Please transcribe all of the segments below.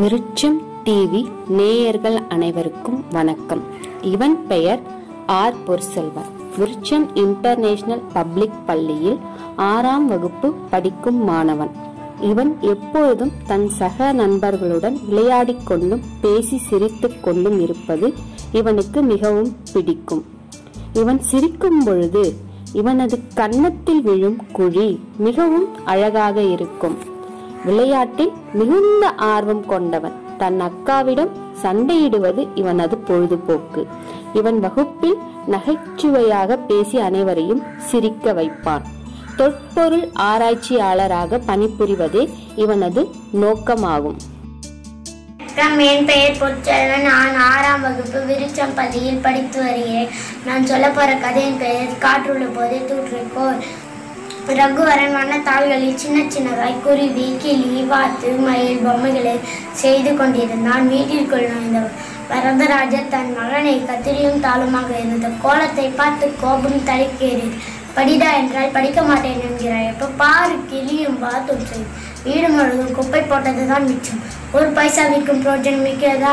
விருட்சம் டிவி நேயர்கள் அனைவருக்கும் வணக்கம் இவன் பெயர் ஆர் பொற்செல்வன் விருட்சம் இன்டர்நேஷனல் பப்ளிக் பள்ளியில் ஆறாம் வகுப்பு படிக்கும் மாணவன் இவன் எப்பொழுதும் தன் சக நண்பர்களுடன் விளையாடிக் கொண்டும் பேசி சிரித்துக் கொண்டும் இருப்பது இவனுக்கு மிகவும் பிடிக்கும் இவன் சிரிக்கும் பொழுது இவனது கன்னத்தில் விழும் குழி மிகவும் அழகாக இருக்கும் விளையாட்டில் மிகுந்த ஆர்வம் கொண்டவன் தன் அக்காவிடம் சண்டையிடுவது இவனது பொழுதுபோக்கு இவன் வகுப்பில் நகைச்சுவையாக பேசி அனைவரையும் சிரிக்க வைப்பான் தொற்பொருள் ஆராய்ச்சியாளராக பணிபுரிவதே இவனது நோக்கமாகும் வணக்கம் என் பெயர் பொற்செல்வன் நான் ஆறாம் வகுப்பு விருச்சம் பள்ளியில் படித்து வருகிறேன் நான் சொல்ல போற கதையின் பெயர் காற்றுள்ள போதே தூற்றிக்கோள் ரகுவரன் வண்ணத்தாள்களில் சின்ன சின்னதாய் குருவி கிளி வாத்து மயில் பொம்மைகளை செய்து கொண்டிருந்தான் வீட்டிற்குள் நுழைந்த வரதராஜர் தன் மகனை கத்திரியும் தாளுமாக இருந்த கோலத்தை பார்த்து கோபம் தளிக்கிறது படிடா என்றால் படிக்க மாட்டேன் என்கிறாய் எப்ப பாரு கிளியும் வாத்தும் செய்யும் வீடு முழுவதும் குப்பை போட்டதுதான் மிச்சம் ஒரு பைசாவிற்கும் பிரோஜனம் மிக்கிறதா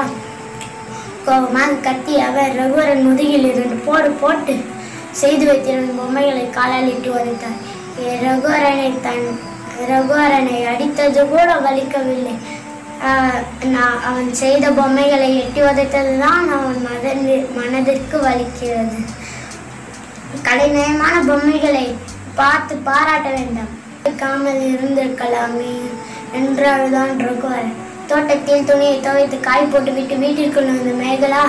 கோபமாக கத்தி அவர் ரகுவரன் முதுகில் இருந்து போடு போட்டு செய்து வைத்திருந்த பொம்மைகளை காலால் இட்டு உதைத்தார் ஏ, ரகுவரனை தன் ரகுவரனை அடித்தது கூட வலிக்கவில்லை ஆஹ், நான் அவன் செய்த பொம்மைகளை எட்டி உதைத்ததுதான் அவன் மதன் மனதிற்கு வலிக்கிறது கலைநயமான பொம்மைகளை பார்த்து பாராட்ட வேண்டாம் காமல் இருந்திருக்கலாமே என்றால்தான் ரகுவரன் தோட்டத்தில் துணியை துவைத்து காய் போட்டு விட்டு வீட்டிற்குள் வந்த மேகலா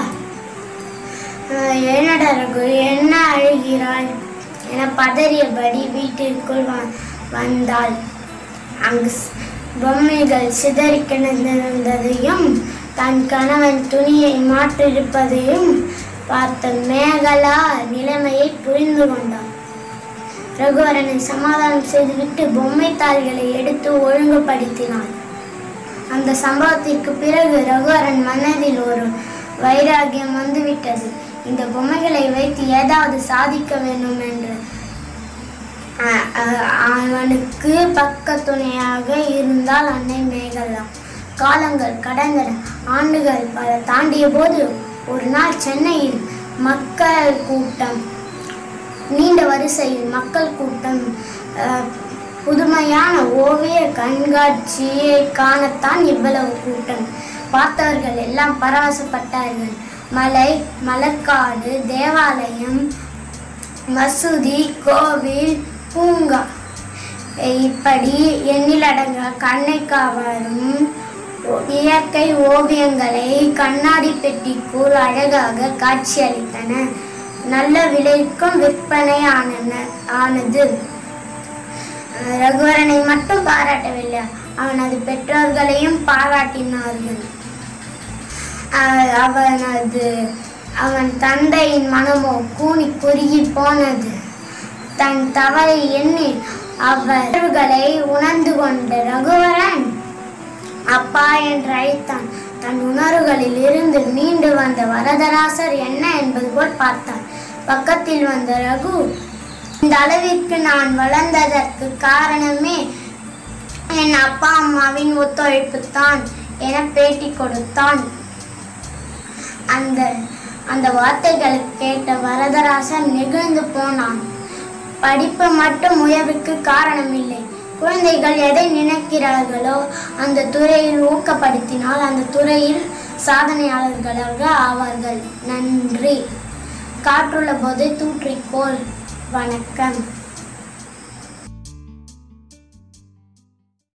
"ஆஹ், என்னடா ரகு என்ன அழுகிறாய் என பதறியபடி வீட்டிற்குள் வ- வந்தாள் அங்கு ஸ்- பொம்மைகள் சிதறி கிடந்திருந்ததையும் தன் கணவன் துணியை மாற்றிருப்பதையும் பார்த்த மேகலா நிலைமையை புரிந்து கொண்டாள் ரகுவரனை சமாதானம் செய்துவிட்டு பொம்மை தாள்களை எடுத்து ஒழுங்குபடுத்தினாள் அந்த சம்பவத்திற்கு பிறகு ரகுவரன் மனதில் ஒரு வைராகியம் வந்துவிட்டது இந்த பொம்மைகளை வைத்து ஏதாவது சாதிக்க வேண்டும் என்று அ- அ- அவனுக்கு பக்க துணையாக இருந்தால் அன்னை மேகலா காலங்கள் கடந்தன ஆண்டுகள் பல தாண்டிய போது ஒரு நாள் சென்னையில் மக்கள் கூட்டம் நீண்ட வரிசையில் மக்கள் கூட்டம் அஹ், புதுமையான ஓவிய கண்காட்சியை காணத்தான் இவ்வளவு கூட்டம் பார்த்தவர்கள் எல்லாம் பரவசப்பட்டார்கள் மலை மலக்காடு தேவாலயம் மசூதி கோவில் பூங்கா இப்படி எண்ணிலடங்க கண்ணை கவரும் இயற்கை ஓவியங்களை கண்ணாடி பெட்டிக்குள் அழகாக காட்சியளித்தன நல்ல விலைக்கும் விற்பனை ஆனன ஆனது ரகுவரனை மட்டும் பாராட்டவில்லை அவனது பெற்றோர்களையும் பாராட்டினார்கள் அஹ் அவனது அவன் தந்தையின் மனமோ கூனி குறுகி போனது தன் தவறை எண்ணி அவர்களை உணர்ந்து கொண்ட ரகுவரன் அப்பா என்று அழைத்தான் தன் உணர்வுகளில் இருந்து மீண்டு வந்த வரதராசர் என்ன என்பது போல் பார்த்தான் பக்கத்தில் வந்த ரகு இந்த அளவிற்கு நான் வளர்ந்ததற்கு காரணமே என் அப்பா அம்மாவின் ஒத்துழைப்பு தான் என பேட்டி கொடுத்தான் அந்த அந்த வார்த்தைகளை கேட்ட வரதராசன் நெகிழ்ந்து போனான் படிப்பு மட்டும் உயர்வுக்கு காரணம் இல்லை குழந்தைகள் எதை நினைக்கிறார்களோ அந்த துறையில் ஊக்கப்படுத்தினால் அந்த துறையில் சாதனையாளர்களாக ஆவார்கள் நன்றி காற்றுள்ள போது தூற்றிக்கோள் வணக்கம்